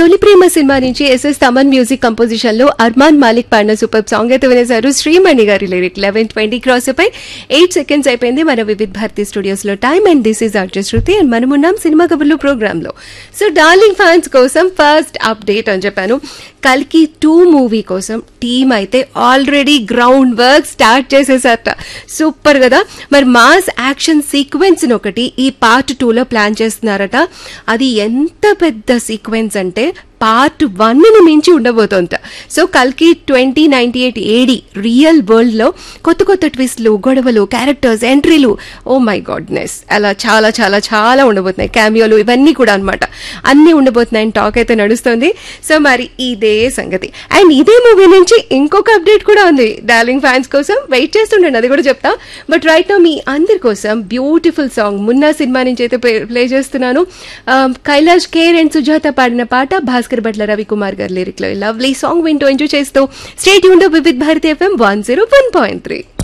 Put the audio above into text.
తొలి ప్రేమ సినిమా నుంచి ఎస్ఎస్ తమన్ మ్యూజిక్ కంపోజిషన్ లో అర్మాన్ మాలిక్ పాడిన సూపర్ సాంగ్ అయితే వినేశారు శ్రీమణి గారి లిరిక్ లెవెన్ ట్వంటీ క్రాస్ పై ఎయిట్ సెకండ్స్ అయిపోయింది మన వివిధ్ భారతి స్టూడియోస్ లో time and this is RJ Shruti and మనమున్నాం సినిమా కబుర్లు ప్రోగ్రామ్ లో సో డార్లింగ్ ఫ్యాన్స్ కోసం ఫస్ట్ అప్డేట్ అని చెప్పాను కల్కి టూ మూవీ కోసం టీమ్ అయితే ఆల్రెడీ గ్రౌండ్ వర్క్ స్టార్ట్ చేసేసారట సూపర్ కదా మరి మాస్ యాక్షన్ సీక్వెన్స్ ఒకటి ఈ పార్ట్ టూలో ప్లాన్ చేస్తున్నారట అది ఎంత పెద్ద సీక్వెన్స్ అంటే పార్ట్ వన్ ని మించి ఉండబోతోంది సో కల్కి twenty ninety eight AD real world లో కొత్త కొత్త ట్విస్ట్లు గొడవలు క్యారెక్టర్స్ ఎంట్రీలు ఓ మై గాడ్నెస్ అలా చాలా చాలా చాలా ఉండబోతున్నాయి క్యామియోలు ఇవన్నీ కూడా అన్నమాట అన్నీ ఉండబోతున్నాయని టాక్ అయితే నడుస్తుంది సో మరి ఇదే సంగతి అండ్ ఇదే మూవీ నుంచి ఇంకొక అప్డేట్ కూడా ఉంది డార్లింగ్ ఫ్యాన్స్ కోసం వెయిట్ చేస్తుండండి అది కూడా చెప్తా బట్ రైట్ నో మీ అందరి కోసం బ్యూటిఫుల్ సాంగ్ మున్నా సినిమా నుంచి అయితే ప్లే చేస్తున్నాను ఆ, కైలాష్ కేర్ అండ్ సుజాత పాడిన పాట భాస్కర్ భట్ల రవికుమార్ గారి లిరిక్ లో లవ్లీ సాంగ్ వింటూ ఎంజాయ్ చేస్తూ స్టేట్ యూన్ Vividh Bharati FM one zero one point three